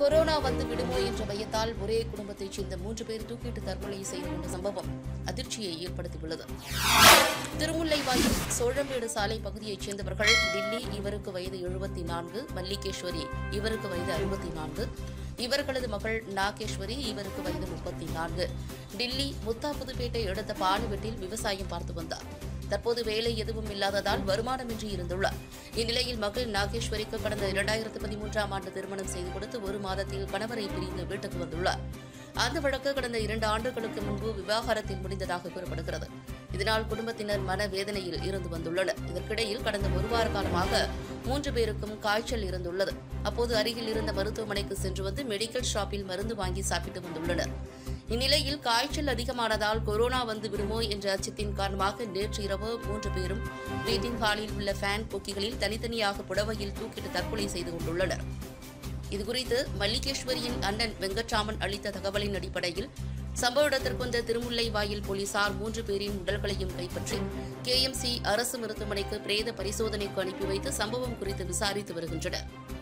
corona வந்து விடுமோ என்ற பயத்தால் ஒரே குடும்பத்தைச் சேர்ந்த மூன்று பேர் தூக்கிட்டு தற்கொலை செய்து கொண்ட சம்பவம் அதிர்ச்சியை ஏற்படுத்தியுள்ளது திருமுல்லைவாயில் சோழம்பேடு சாலை பகுதியைச் சேர்ந்தவர்கள் தில்லி இவருக்கு வயது எழுபத்தி நான்கு மல்லிகேஸ்வரி இவருக்கு வயது அறுபத்தி நான்கு இவர்களது மகள் நாகேஸ்வரி இவருக்கு வயது முப்பத்தி நான்கு டில்லி முத்தா புதுப்பேட்டை அடுத்த பாலுவெட்டில் விவசாயம் பார்த்து வந்தார் தற்போது வேலை எதுவும் இல்லாததால் வருமானமின்றி இருந்துள்ளார் இந்நிலையில் மகள் நாகேஸ்வரிக்கு கடந்த இரண்டாயிரத்து பதிமூன்றாம் ஆண்டு திருமணம் செய்து கொடுத்து ஒரு மாதத்தில் கணவரை பிரிந்து வீட்டுக்கு வந்துள்ளார் அந்த வழக்கு கடந்த இரண்டு ஆண்டுகளுக்கு முன்பு விவாகரத்தில் முடிந்ததாக கூறப்படுகிறது இதனால் குடும்பத்தினர் மனவேதனையில் இருந்து வந்துள்ளனர் இதற்கிடையில் கடந்த ஒரு வார காலமாக மூன்று பேருக்கும் காய்ச்சல் இருந்துள்ளது அப்போது அருகில் இருந்த மருத்துவமனைக்கு சென்று வந்து மெடிக்கல் ஷாப்பில் மருந்து வாங்கி சாப்பிட்டு வந்துள்ளனர் இந்நிலையில் காய்ச்சல் அதிகமானதால் கொரோனா வந்து விடுமோ என்ற அச்சத்தின் காரணமாக நேற்று இரவு மூன்று பேரும் வீட்டின் ஹாலில் உள்ள ஃபேன் கொக்கிகளில் தனித்தனியாக புடவையில் தூக்கிட்டு தற்கொலை செய்து கொண்டுள்ளனர் இதுகுறித்து மல்லிகேஸ்வரியின் அண்ணன் வெங்கட்ராமன் அளித்த தகவலின் அடிப்படையில் சம்பவ இடத்திற்கு வந்த திருமுல்லை வாயில் போலீசார் மூன்று பேரின் உடல்களையும் கைப்பற்றி கேஎம்சி அரசு மருத்துவமனைக்கு பிரேத பரிசோதனைக்கு அனுப்பி வைத்து சம்பவம் குறித்து விசாரித்து வருகின்றனர்